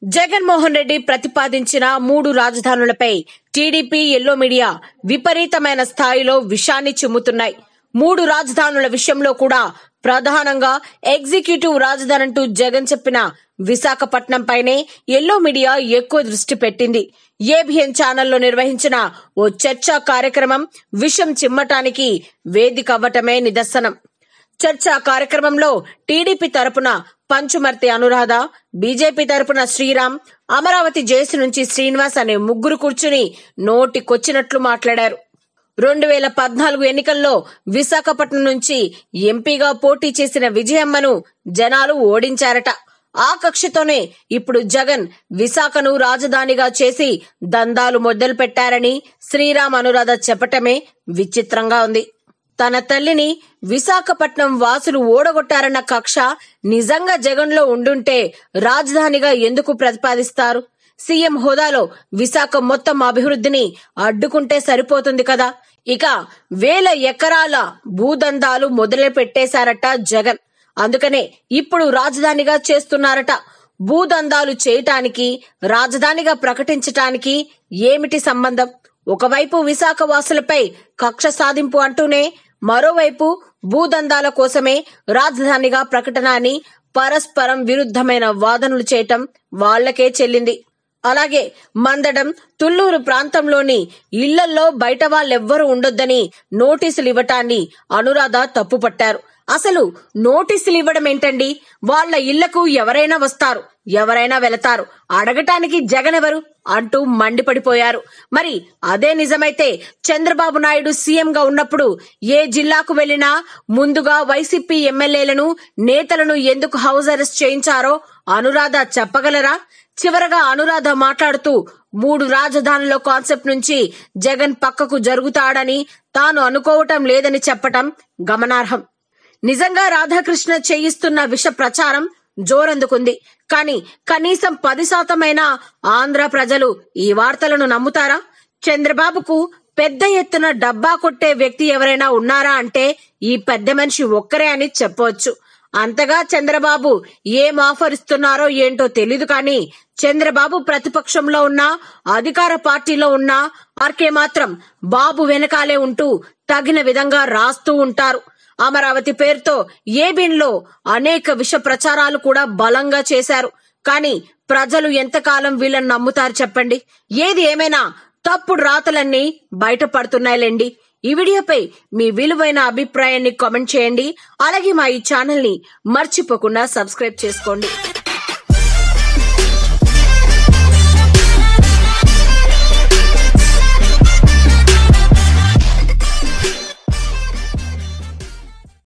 జగన్మోహన్ రెడ్డి ప్రతిపాదించిన మూడు రాజధానులపై TDP yellow media విపరీతమైన స్థాయిలో విషాన్ని చిమ్ముతున్నాయి మూడు రాజధానుల విషయంలో కూడా ప్రధానంగా ఎగ్జిక్యూటివ్ రాజధానంటూ జగన్ చెప్పిన విశాఖపట్నం పైనే ఎల్లో మీడియా ఎక్కువ దృష్టి పెట్టింది ఏబిఎన్ ఛానల్లో నిర్వహించిన ఓ చర్చా కార్యక్రమం విషం చిమ్మటానికి వేదిక అవ్వటమే నిదర్శనం చర్చా కార్యక్రమంలో టీడీపీ తరపున పంచుమర్తి అనురాధ బీజేపీ తరపున శ్రీరామ్ అమరావతి జేసీ నుంచి శ్రీనివాస్ అనే ముగ్గురు కూర్చుని నోటికొచ్చినట్లు మాట్లాడారు రెండు వేల పద్నాలుగు ఎన్నికల్లో విశాఖపట్నం నుంచి ఎంపీగా పోటీ చేసిన విజయమ్మను జనాలు ఓడించారట ఆ కక్షతోనే ఇప్పుడు జగన్ విశాఖను రాజధానిగా చేసి దందాలు మొదలు పెట్టారని శ్రీరామ్ అనురాధ చెప్పటమే విచిత్రంగా ఉంది తన తల్లిని విశాఖపట్నం వాసులు ఓడగొట్టారన్న కక్ష నిజంగా జగన్లో ఉండుంటే రాజధానిగా ఎందుకు ప్రతిపాదిస్తారు సీఎం హోదాలో విశాఖ మొత్తం అభివృద్ధిని అడ్డుకుంటే సరిపోతుంది కదా ఇక వేల ఎకరాల భూదందాలు మొదలు పెట్టేశారట జగన్ అందుకనే ఇప్పుడు రాజధానిగా చేస్తున్నారట భూదందాలు చేయటానికి రాజధానిగా ప్రకటించటానికి ఏమిటి సంబంధం ఒకవైపు విశాఖ వాసులపై కక్ష సాధింపు అంటూనే మరోవైపు భూదందాల కోసమే రాజధానిగా ప్రకటన అని పరస్పరం విరుద్ధమైన వాదనలు చేయటం వాళ్లకే చెల్లింది అలాగే మందడం తుళ్లూరు ప్రాంతంలోని ఇళ్లల్లో బయట వాళ్ళెవ్వరూ ఉండొద్దని నోటీసులు ఇవ్వటాన్ని అనురాధ తప్పుపట్టారు అసలు నోటీసులు ఇవ్వడం ఏంటండి వాళ్ళ ఇళ్లకు ఎవరైనా వస్తారు ఎవరైనా వెళతారు అడగటానికి జగన్ ఎవరు అంటూ మండిపడిపోయారు మరి అదే నిజమైతే చంద్రబాబు నాయుడు సీఎంగా ఉన్నప్పుడు ఏ జిల్లాకు వెళ్లినా ముందుగా వైసీపీ ఎమ్మెల్యేలను నేతలను ఎందుకు హౌస్ అరెస్ట్ చేయించారో అనురాధ చెప్పగలరా చివరగా అనురాధ మాట్లాడుతూ మూడు రాజధానుల కాన్సెప్ట్ నుంచి జగన్ పక్కకు జరుగుతాడని తాను అనుకోవటం లేదని చెప్పటం గమనార్హం నిజంగా రాధాకృష్ణ చేయిస్తున్న విష ప్రచారం జోరందుకుంది కానీ కనీసం పది శాతమైనా ఆంధ్ర ప్రజలు ఈ వార్తలను నమ్ముతారా చంద్రబాబుకు పెద్ద ఎత్తున డబ్బా కొట్టే వ్యక్తి ఎవరైనా ఉన్నారా అంటే ఈ పెద్ద మనిషి ఒక్కరే అని చెప్పవచ్చు అంతగా చంద్రబాబు ఏం ఆఫర్ ఇస్తున్నారో ఏంటో తెలీదు కానీ చంద్రబాబు ప్రతిపక్షంలో ఉన్నా అధికార పార్టీలో ఉన్నా ఆర్కే మాత్రం బాబు వెనకాలే ఉంటూ తగిన విధంగా రాస్తూ ఉంటారు అమరావతి పేరుతో ఏబిన్లో అనేక విష ప్రచారాలు కూడా బలంగా చేశారు కానీ ప్రజలు ఎంతకాలం వీళ్ళని నమ్ముతారు చెప్పండి ఏది ఏమైనా తప్పుడు రాతలన్నీ బయటపడుతున్నాయిలేండి ఈ వీడియోపై మీ విలువైన అభిప్రాయాన్ని కామెంట్ చేయండి అలాగే మా ఈ ఛానల్ ని మర్చిపోకుండా సబ్స్క్రైబ్ చేసుకోండి